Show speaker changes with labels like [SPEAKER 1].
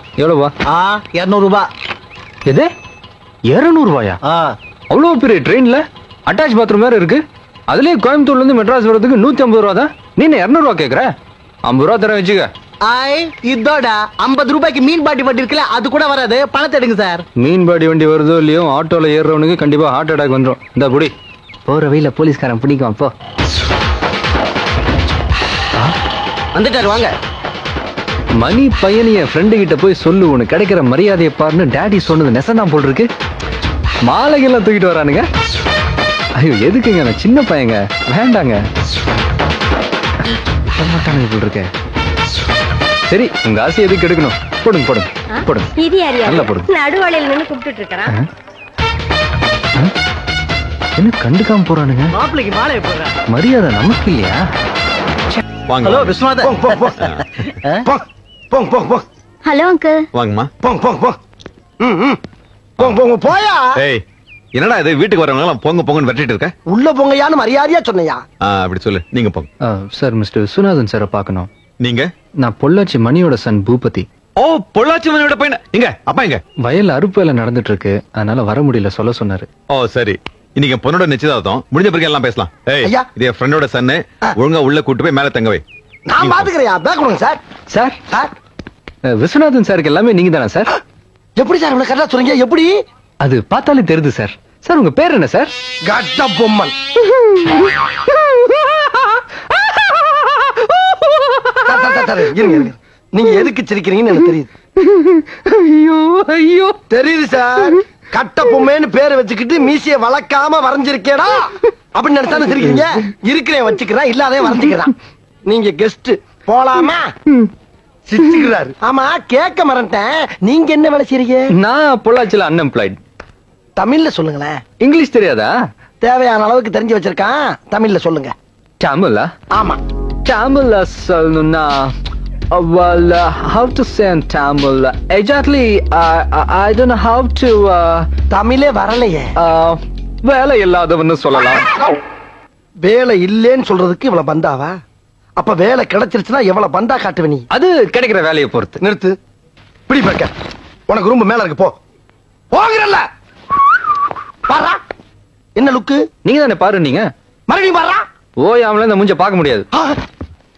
[SPEAKER 1] எவ்வளோவா
[SPEAKER 2] ஆ இரநூறுபா
[SPEAKER 1] எது இரநூறுவாயா
[SPEAKER 2] ஆ
[SPEAKER 1] அவ்வளோ பெரிய ட்ரெயின்ல அட்டாச் பாத்ரூம் வேற இருக்கு அதுலயே கோயம்புத்தூர்ல இருந்து மெட்ராஸ் வர்றதுக்கு நூத்தி ஐம்பது ரூபா தான் நீ என்ன இரநூறுவா கேக்குற ஐம்பது ரூபா தர வச்சுக்க
[SPEAKER 2] ஐ இதோட ஐம்பது ரூபாய்க்கு மீன் பாட்டி வட்டி இருக்குல்ல அது கூட வராது பணத்தை எடுங்க சார்
[SPEAKER 1] மீன்பாடி வண்டி வருதோ இல்லையோ ஆட்டோல ஏறுறவனுக்கு கண்டிப்பா ஹார்ட் அட்டாக் வந்துடும் இந்த புடி போற வழியில போலீஸ்காரன் பிடிக்கும் அப்போ
[SPEAKER 2] வந்துட்டாரு வாங்க
[SPEAKER 1] மணி பையன் என் ஃப்ரெண்டு கிட்ட போய் சொல்லு உனக்கு கிடைக்கிற மரியாதையை பாருன்னு டேடி சொன்னது நெசந்தான் போல் இருக்கு மாலைகள்லாம் தூக்கிட்டு வரானுங்க ஐயோ எதுக்குங்க நான் சின்ன பையங்க வேண்டாங்க விட மாட்டானுங்க போல் இருக்கே சரி உங்க ஆசை எதுக்கு எடுக்கணும் போடுங்க போடுங்க போடுங்க
[SPEAKER 3] இது யார் யார்
[SPEAKER 1] நல்லா போடுங்க.
[SPEAKER 3] நடுவாளையில நின்னு கூப்பிட்டுட்டு இருக்கிறான்
[SPEAKER 1] ஆ? என்ன கண்டுக்காம போறானுங்க
[SPEAKER 2] மாப்பிளைக்கு மாலையை போடுறேன்
[SPEAKER 1] மரியாதை நமக்கு இல்லையா
[SPEAKER 4] வாங்க
[SPEAKER 2] ஹலோ
[SPEAKER 4] வாங்க.
[SPEAKER 2] விஸ்வநாதன்
[SPEAKER 5] போங்க போங்க போங்க போங்க
[SPEAKER 3] ஹலோ அங்கிள்
[SPEAKER 4] வாங்கம்மா
[SPEAKER 5] போங்க போங்க போங்க ம் ம் போங்க போங்க போயா
[SPEAKER 4] ஏய் என்னடா இது வீட்டுக்கு வரவங்க எல்லாம் பொங்க பொங்கன்னு வெட்டிட்டு இருக்க
[SPEAKER 5] உள்ள போங்கயான்னு மரியாதையா சொன்னையா
[SPEAKER 4] ஆ, அப்படி சொல்லு நீங்க போங்க
[SPEAKER 1] ஆ, சார் மிஸ்டர் விஸ்வநாதன் சாரை பார்க்கணும்
[SPEAKER 4] நீங்க
[SPEAKER 1] நான் பொள்ளாச்சி மணியோட சன் பூபதி
[SPEAKER 4] ஓ பொள்ளாச்சி மனைவியோட பையன் எங்க அப்பா எங்க
[SPEAKER 1] வயல் அறுப்பு வேலை நடந்துட்டு இருக்கு அதனால வர முடியல சொல்ல சொன்னாரு
[SPEAKER 4] ஓ சரி இன்னைக்கு என் பொண்ணோட நிச்சயதார்த்தம் முடிஞ்ச பிறகு எல்லாம் பேசலாம் ஏய்
[SPEAKER 5] ஐயா.
[SPEAKER 4] இது என் ஃப்ரெண்டோட சன்னு ஒழுங்கா உள்ள கூட்டு போய் மேல தங்க வை
[SPEAKER 5] நான் பாத்துக்கிறேயா பேக் கொடுங்க சார்
[SPEAKER 1] சார்
[SPEAKER 5] சார்
[SPEAKER 1] அஹ், விஸ்வநாதன் சாருக்கு எல்லாமே நீங்க தானே சார்
[SPEAKER 5] எப்படி சார் இவ்வளவு கரெக்டா சொல்றீங்க எப்படி
[SPEAKER 1] அது பார்த்தாலே தெரியுது சார் சார் உங்க பேர் என்ன sir
[SPEAKER 5] Kattabomman sir, sir, sir, sir, இருங்க, இருங்க. நீங்க எதுக்கு சிரிக்கிறீங்கன்னு எனக்கு தெரியுது
[SPEAKER 1] ஐயோ ஐயோ
[SPEAKER 5] தெரியுது சார் கட்ட பொம்மைன்னு பேரை வச்சுக்கிட்டு மீசைய வளர்க்காம வரைஞ்சிருக்கேடா அப்படின்னு நினைச்சாலும் சிரிக்கிறீங்க இருக்கிறேன் வச்சுக்கிறேன் இல்லாதே வரைஞ்சுக்கிறேன் நீங்க கெஸ்ட் போலாமா சிரிச்சுக்கிறாரு ஆமா கேட்க மறந்துட்டேன் நீங்க என்ன வேலை செய்றீங்க
[SPEAKER 1] நான் பொள்ளாச்சியில அன்எம்ப்ளாய்ட்
[SPEAKER 5] தமிழ்ல சொல்லுங்களேன்
[SPEAKER 1] இங்கிலீஷ் தெரியாதா
[SPEAKER 5] தேவையான அளவுக்கு தெரிஞ்சு வச்சிருக்கான் தமிழ்ல சொல்லுங்க
[SPEAKER 1] தமிழா
[SPEAKER 5] ஆமா
[SPEAKER 1] தமிழ்ல சொல்லணும்னா uh, well uh, how to say in Tamil exactly uh, I, I don't know how to uh,
[SPEAKER 5] தமிழே வரலையே
[SPEAKER 1] uh, வேலை இல்லாதவன்னு சொல்லலாம்
[SPEAKER 5] வேலை இல்லேன்னு சொல்றதுக்கு இவ்வளவு பந்தாவா அப்ப வேலை கிடைச்சிருச்சுன்னா எவ்வளவு பந்தா காட்டுவ நீ
[SPEAKER 1] அது கிடைக்கிற வேலையை பொறுத்து
[SPEAKER 5] நிறுத்து பிடி பார்க்க உனக்கு ரூம் மேல இருக்கு போ போகிறல்ல பாரா என்ன லுக்கு
[SPEAKER 1] நீங்க தானே பாரு நீங்க
[SPEAKER 5] மறுபடியும் பாரா
[SPEAKER 1] ஓயாமல இந்த மூஞ்ச பார்க்க முடியாது
[SPEAKER 5] ஆ,